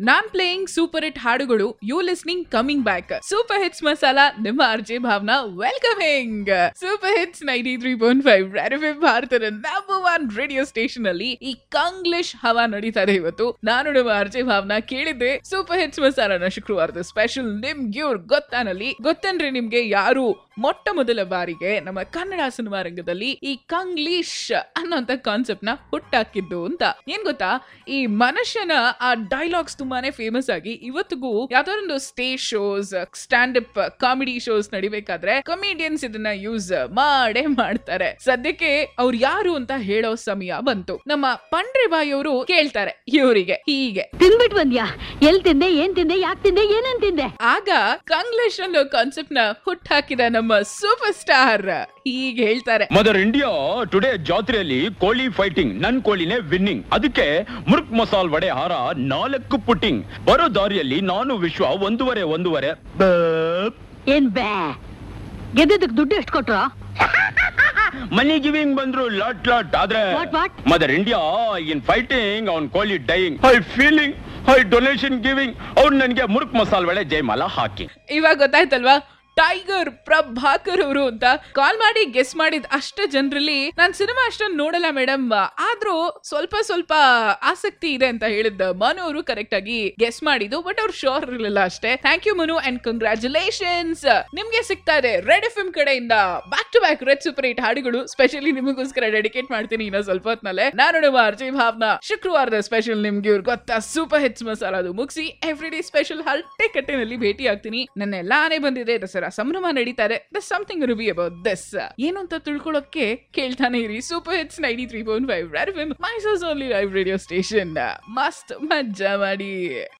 ನಾನ್ playing super hit ಹಾಡುಗಳು you listening coming back super hits masala ನಿಮ್ಮ RJ Bhavana welcoming super hits ninety three point five ಭಾರತದ number one radio station ಅಲ್ಲಿ ಈ ಕಂಗ್ಲಿಷ್ ಹವಾ ನಡೀತಾ ಇದೆ ಇವತ್ತು ನಾನು ನಮ್ಮ ಅರ್ಜೆ ಭಾವನಾ ಕೇಳಿದ್ದೆ ಸೂಪರ್ ಹಿಟ್ಸ್ ಮಸಾಲನ ಶುಕ್ರವಾರದ ಸ್ಪೆಷಲ್ ನಿಮ್ಗೆ ಇವ್ರು ಗೊತ್ತಾನಲ್ಲಿ ಗೊತ್ತನ್ರಿ ನಿಮ್ಗೆ ಯಾರು ಮೊಟ್ಟ ಮೊದಲ ಬಾರಿಗೆ ನಮ್ಮ ಕನ್ನಡ ಸಿನಿಮಾ ರಂಗದಲ್ಲಿ ಈ ಕಂಗ್ಲೀಷ್ ಅನ್ನೋಂತ ಕಾನ್ಸೆಪ್ಟ್ ನ ಹುಟ್ಟಾಕಿದ್ದು ಅಂತ ಏನ್ ಗೊತ್ತಾ ಈ ಮನುಷ್ಯನ ಆ ಡೈಲಾಗ್ಸ್ ತುಂಬಾನೇ ಫೇಮಸ್ ಆಗಿ ಇವತ್ತಿಗೂ ಯಾವ್ದಾರೊಂದು stage shows stand up comedy shows ನಡಿಬೇಕಾದ್ರೆ ಕಮಿಡಿಯನ್ಸ್ ಇದನ್ನ ಯೂಸ್ ಮಾಡೇ ಮಾಡ್ತಾರೆ ಸದ್ಯಕ್ಕೆ ಅವ್ರು ಯಾರು ಅಂತ ಹೇಳೋ ಸಮಯ ಬಂತು ನಮ್ಮ ಪಂಡ್ರೆ ಬಾಯಿ ಅವರು ಕೇಳ್ತಾರೆ ಇವರಿಗೆ ಹೀಗೆ ತಿಂದ್ಬಿಟ್ ಬಂದ್ಯಾ ಎಲ್ ತಿಂದೆ ಏನ್ ತಿಂದೆ ಯಾಕ್ ತಿಂದೆ ಏನನ್ ತಿಂದೆ ಆಗ ಕಂಗ್ಲೇಶ್ ಅನ್ನೋ ಕಾನ್ಸೆಪ್ಟ್ ನ ಹುಟ್ಟಾಕಿದ ನಮ್ಮ ಸೂಪರ್ ಸ್ಟಾರ್ ಹೀಗೆ ಹೇಳ್ತಾರೆ ಮದರ್ ಇಂಡಿಯಾ ಟುಡೇ ಜಾತ್ರೆಯಲ್ಲಿ ಕೋಳಿ ಫೈಟಿಂಗ್ ನನ್ ಕೋಳಿನೇ ವಿನ್ನಿಂಗ್ ಅದಕ್ಕೆ ಮುರುಕ್ ಮಸಾಲ್ ವಡೆ ಹಾರ ನಾಲ್ಕು ಪುಟ್ಟಿಂಗ್ ಬರೋ ದಾರಿಯಲ್ಲಿ ನಾನು ವಿಶ್ವ ಒಂದೂವರೆ ಒಂದೂವರೆ ಬ- ಏನ್ ಬ್ಯಾ ಗೆದ್ದದಕ್ ದುಡ್ಡು ಎಷ್ಟು ಕೊಟ್ರ ಮನಿ ಗಿವಿಂಗ್ ಬಂದ್ರು ಲಾಟ್ ಲಾಟ್ ಆದ್ರೆ What, what? Mother India in fighting ಅವ್ನ್ ಕೋಳಿ dying I feeling I donation giving ಅವ್ರು ನನಗೆ ಮುರುಕ್ ಮಸಾಲ್ ವಡೆ ಜಯಮಾಲ ಹಾಕಿ ಇವಾಗ ಗೊತ್ತಾಯ್ತಲ್ವಾ ಟೈಗರ್ ಪ್ರಭಾಕರ್ ಅವರು ಅಂತ ಕಾಲ್ ಮಾಡಿ ಗೆಸ್ ಮಾಡಿದ ಅಷ್ಟ ಜನರಲ್ಲಿ ನಾನ್ ಸಿನಿಮಾ ಅಷ್ಟೊಂದು ನೋಡಲ್ಲ ಮೇಡಮ್ ಆದ್ರೂ ಸ್ವಲ್ಪ ಸ್ವಲ್ಪ ಆಸಕ್ತಿ ಇದೆ ಅಂತ ಹೇಳಿದ್ದ ಮನು ಅವರು ಕರೆಕ್ಟ್ ಆಗಿ ಗೆಸ್ ಮಾಡಿದ್ದು ಬಟ್ ಅವ್ರು ಶೋರ್ ಇರಲಿಲ್ಲ ಅಷ್ಟೇ thank you Manu and congratulations ನಿಮ್ಗೆ ಸಿಗ್ತಾ ಇದೆ ರೆಡ್ ಎಫ್ ಎಂ ಕಡೆಯಿಂದ back to back red super eight ಹಾಡುಗಳು ಸ್ಪೆಷಲಿ ನಿಮಗೋಸ್ಕರ ಡೆಡಿಕೇಟ್ ಮಾಡ್ತೀನಿ ಇನ್ನ ಸ್ವಲ್ಪ ಹೊತ್ನಲ್ಲೇ ನಾನು ನಮ್ಮ ಅರ್ಜಯ್ ಭಾವನಾ ಶುಕ್ರವಾರದ ಸ್ಪೆಷಲ್ ನಿಮ್ಗೆ ಇವ್ರು ಗೊತ್ತಾ ಸೂಪರ್ ಹಿಟ್ಸ್ ಮಸಾಲ ಅದು ಮುಗಿಸಿ ಎವ್ರಿ ಡೇ ಸ್ಪೆಷಲ್ ಹರಟೆ ಕಟ್ಟೆನಲ್ಲಿ ಭೇಟಿ ಆಗ್ತೀನಿ ನನ್ನ ಎಲ್ಲ ಆನೆ ಬಂದಿದೆ ದಸರಾ ಸಂಭ್ರಮ ನಡೀತಾರೆ ದ ಸಮಥಿಂಗ್ ರಿವಿ ಅಬೌಟ್ ದಿಸ್ ಏನು ಅಂತ ತಿಳ್ಕೊಳ್ಳೋಕೆ ಕೇಳ್ತಾನೆ ಇರಿ super hits ninety three point five ಮೈಸೂಸ್ ಓನ್ಲಿ ಲೈವ್ ರೇಡಿಯೋ ಸ್ಟೇಷನ್ ಮಸ್ತ್ ಮಜ್ಜಾ ಮಾಡಿ